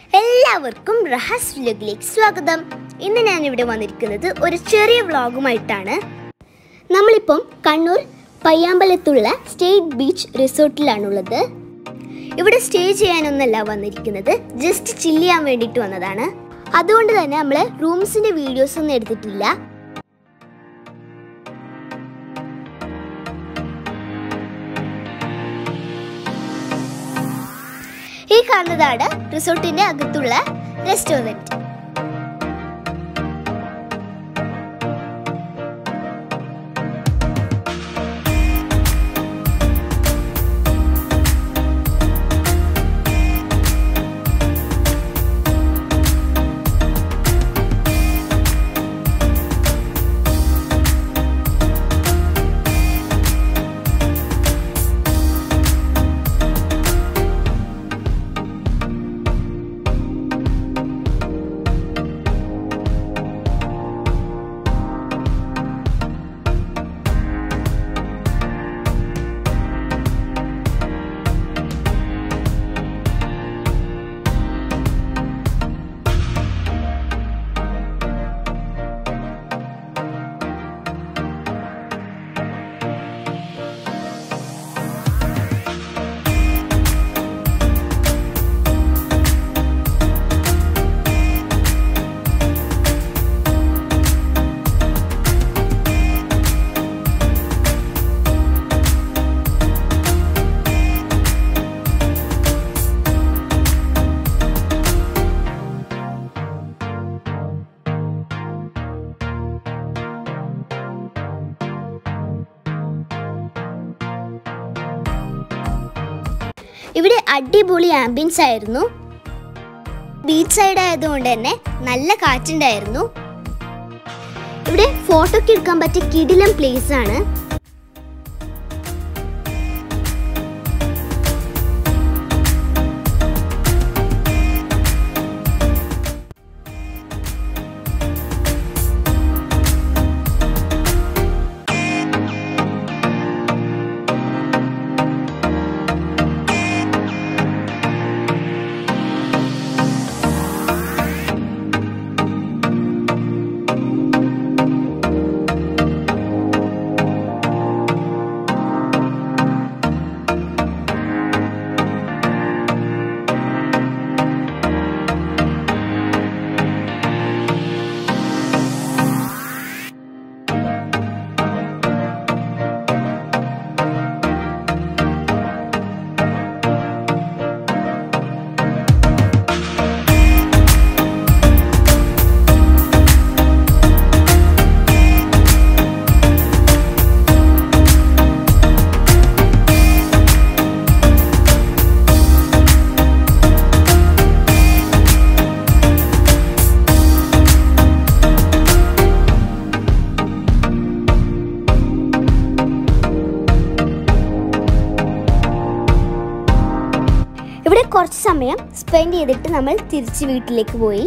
എല്ലാവർക്കും റഹസ് വ്ലോഗിലേക്ക് സ്വാഗതം ഇന്ന് ഞാൻ ഇവിടെ വന്നിരിക്കുന്നത് ഒരു ചെറിയ വ്ളോഗുമായിട്ടാണ് നമ്മളിപ്പം കണ്ണൂർ പയ്യാമ്പലത്തുള്ള സ്റ്റേറ്റ് ബീച്ച് റിസോർട്ടിലാണുള്ളത് ഇവിടെ സ്റ്റേ ചെയ്യാനൊന്നല്ല വന്നിരിക്കുന്നത് ജസ്റ്റ് ചില്ല് ചെയ്യാൻ വേണ്ടിയിട്ട് വന്നതാണ് അതുകൊണ്ട് തന്നെ നമ്മൾ റൂംസിന്റെ വീഡിയോസ് ഒന്നും എടുത്തിട്ടില്ല ഈ കാണുന്നതാണ് റിസോർട്ടിന്റെ അകത്തുള്ള റെസ്റ്റോറൻറ്റ് ഇവിടെ അടിപൊളി ആംബിയൻസ് ആയിരുന്നു ബീച്ച് സൈഡ് ആയതുകൊണ്ട് തന്നെ നല്ല കാറ്റുണ്ടായിരുന്നു ഇവിടെ ഫോട്ടോ ഒക്കെ എടുക്കാൻ പറ്റിയ കിടിലം പ്ലേസ് ആണ് ഇവിടെ കുറച്ച് സമയം സ്പെൻഡ് ചെയ്തിട്ട് നമ്മൾ തിരിച്ച് വീട്ടിലേക്ക് പോയി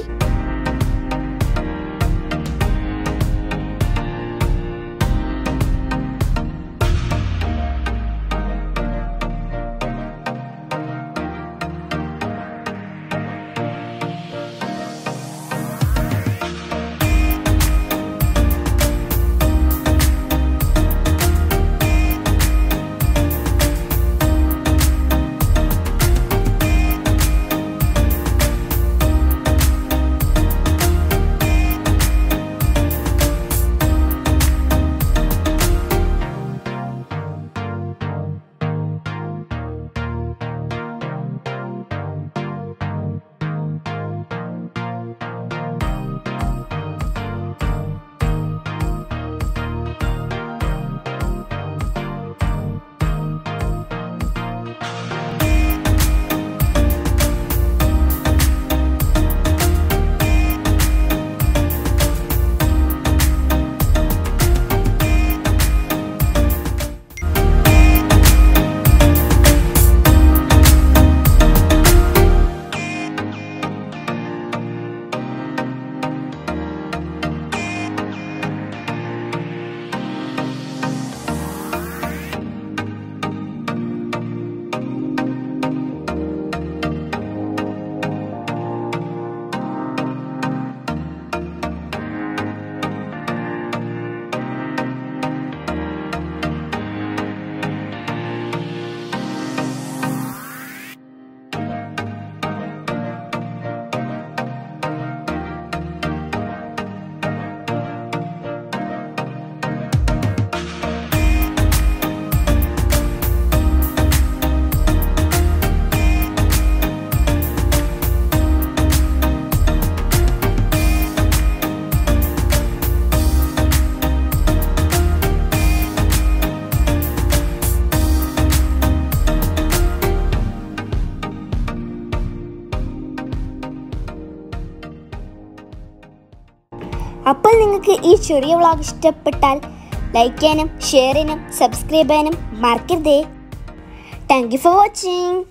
അപ്പോൾ നിങ്ങൾക്ക് ഈ ചെറിയ വ്ളോഗ് ഇഷ്ടപ്പെട്ടാൽ ലൈക്ക് ചെയ്യാനും ഷെയർ ചെയ്യാനും സബ്സ്ക്രൈബ് ചെയ്യാനും മറക്കരുതേ താങ്ക് യു ഫോർ വാച്ചിങ്